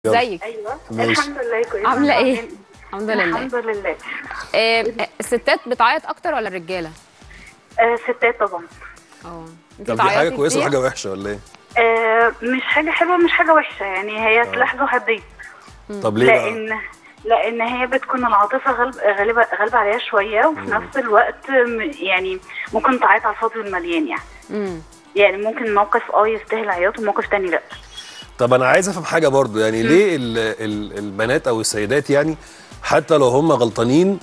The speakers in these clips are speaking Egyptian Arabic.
ازيك ايوه ماشي. الحمد لله كويسه عامله ايه بعدين- الحمد لله الحمد لله آه، الستات بتعيط اكتر ولا الرجاله آه ستات طبعا اه انت طب دي حاجه بتعيطي كويسه كتير؟ وحاجه وحشه ولا ايه؟ آه مش حاجه حلوه مش حاجه وحشه يعني هي سلاح ذو حدين طب ليه بقى؟ لان لان هي بتكون العاطفه غالب غالبه غالبه عليها شويه وفي نفس الوقت م- يعني ممكن تعيط على الفاضي والمليان يعني مم. يعني ممكن موقف اه يستاهل عياط وموقف تاني لا طب انا عايز افهم حاجه برضو يعني ليه ال ال البنات او السيدات يعني حتى لو هم غلطانين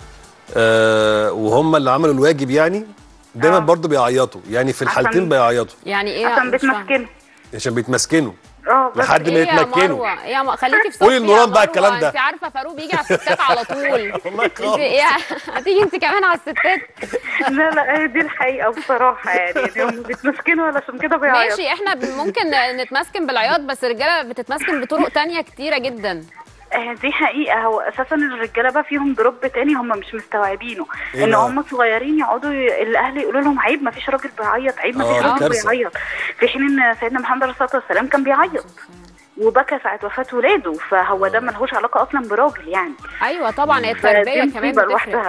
آه وهم اللي عملوا الواجب يعني دايما آه. برضو بيعيطوا يعني في الحالتين عشان- بيعيطوا يعني ايه عشان مش فاهمة. بتمسكنه عشان بيتمسكنوا اه بس لحد ما ايه يا يتمكنوا مروه ايه يا م... خليكي في قولي صفي لنوران يا بقى مروة. الكلام ده. انت عارفه فاروق بيجي على الستات على طول والله انت خالص. ايه هتيجي انت كمان على الستات لا لا هي دي الحقيقه بصراحه يعني هم بيتمسكنوا علشان كده بيعيطوا ماشي احنا ب- ممكن نتمسكن بالعياط بس الرجاله بتتمسكن بطرق تانية كتيره جدا آه، دي حقيقة هو أساسا الرجالة بقى فيهم دروب تاني هم مش مستوعبينه إيه إن بقى؟ هم صغيرين يقعدوا ي... الأهل يقولوا لهم عيب ما فيش راجل بيعيط عيب ما آه، فيش دي راجل كارثة. بيعيط في حين إن سيدنا محمد عليه الصلاة والسلام كان بيعيط وبكى ساعة وفاة ولاده فهو ده ملهوش علاقة أصلا براجل يعني ايوه طبعا هي فدي التربيه كمان مصيبة بتفرق لوحدها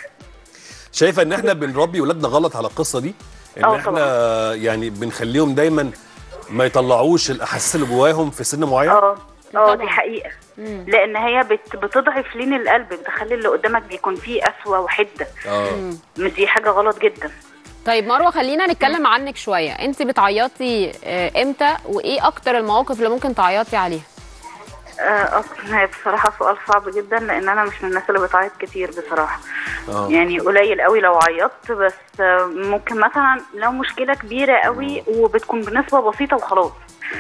شايفه ان احنا بنربي ولادنا غلط على القصه دي ان آه، احنا يعني بنخليهم دايما ما يطلعوش الاحاسيس اللي جواهم في سن معين اه اه طبعاً. دي حقيقة لأن هي بت... بتضعف لين القلب بتخلي اللي قدامك بيكون فيه قسوة وحدة اه دي حاجة غلط جدا طيب مروه خلينا نتكلم عنك شويه انت بتعيطي آه، امتى وايه اكتر المواقف اللي ممكن تعيطي عليها آه، أص- هي بصراحة سؤال صعب جدا لأن أنا مش من الناس اللي بتعيط كتير بصراحة اه يعني قليل قوي لو عيطت بس آه، ممكن مثلا لو مشكلة كبيرة قوي وبتكون بنسبة بسيطة وخلاص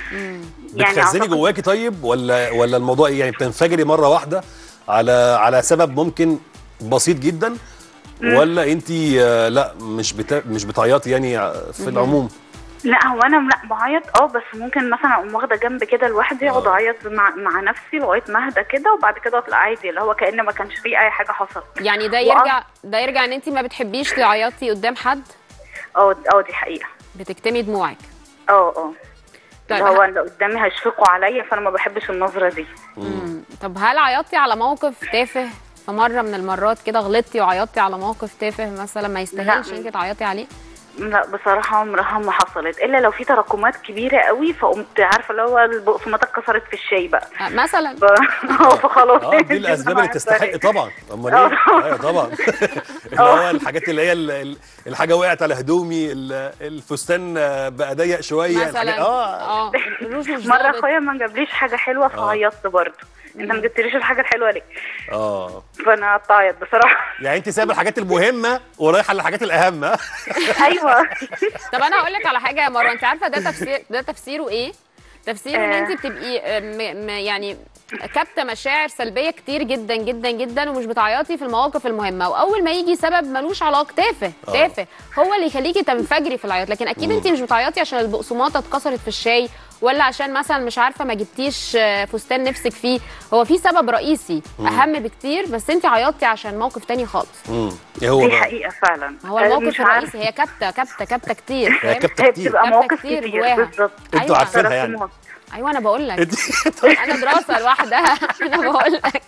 بتخزني أعتقد- جواكي طيب ولا ولا الموضوع ايه يعني بتنفجري مره واحده على على سبب ممكن بسيط جدا ولا انت لا مش بتا مش بتعيطي يعني ع- في العموم لا هو أنا لا بعيط اه بس ممكن مثلا أقوم واخدة جنب كده لوحدي أقعد آه. أعيط مع, مع نفسي لغاية ما أهدى كده وبعد كده أطلع عادي اللي هو كأن ما كانش فيه أي حاجة حصلت يعني ده وأ- يرجع ده يرجع ان انت ما بتحبيش تعيطي قدام حد اه اه دي حقيقة بتكتمي دموعك اه اه طيب اللي هو اللي قدامي هيشفقوا عليا فأنا ما بحبش النظرة دي مم. طب هل عيطتي على موقف تافه في مره من المرات كده غلطتي وعيطتي على موقف تافه مثلا ما يستاهلش لا. انك تعيطي عليه لا بصراحة عمرها ما حصلت إلا لو في تراكمات كبيرة قوي فقمت عارفة اللي هو البقسماط اتكسرت في الشاي بقى آه، مثلا ف... فخلاص اه دي الاسباب اللي تستحق طبعا امال ايه آه. ايوه طبعا اللي هو الحاجات اللي هي ال- ال- الحاجه وقعت على هدومي ال- الفستان آه، بقى ضيق شويه الحاجات- مثلا اه اه الروج مش مرة ظابط. أخويا ما جابليش حاجة حلوة فعيطت برضه أنت ما جبتليش الحاجة الحلوة ليه؟ اه فأنا قطعت بصراحة يعني انت سايبه الحاجات المهمه ورايحه للحاجات الاهم ها؟ أيوه طب انا هقول لك على حاجه يا مروه انت عارفه ده تفسير ده تفسيره ايه تفسيره ان آه. انت بتبقي آه، م... م... يعني كابته مشاعر سلبيه كتير جدا جدا جدا ومش بتعيطي في المواقف المهمه واول ما يجي سبب ملوش علاقه تافه آه. تافه هو اللي يخليكي تنفجري في العياط لكن اكيد انت مش بتعيطي عشان البقسماطه اتكسرت في الشاي ولا عشان مثلا مش عارفه ما جبتيش آه، فستان نفسك فيه هو في سبب رئيسي اهم بكتير بس انت عيطتي عشان موقف تاني خالص امم ايه هو دي بقى حقيقة فعلا هو أنا الموقف مش عارفة. الرئيسي هي كابته كابته كابته كتير هي فاهم؟ كابتة هي كتير. بتبقى كابتة مواقف كتير كتير جواها. بالظبط انتوا أيوة. عارفينها يعني تراكمات. ايوه انا بقول لك انت انا دراسه لوحدها انا بقول لك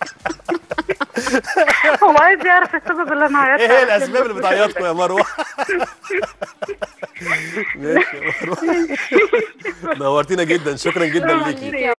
هو عايز يعرف السبب اللي أنا عيطت ايه هي علشانه. الاسباب اللي بتعيطكم يا مروه ماشي يا مروه نورتينا جدا شكرا جدا ليكي ليكي.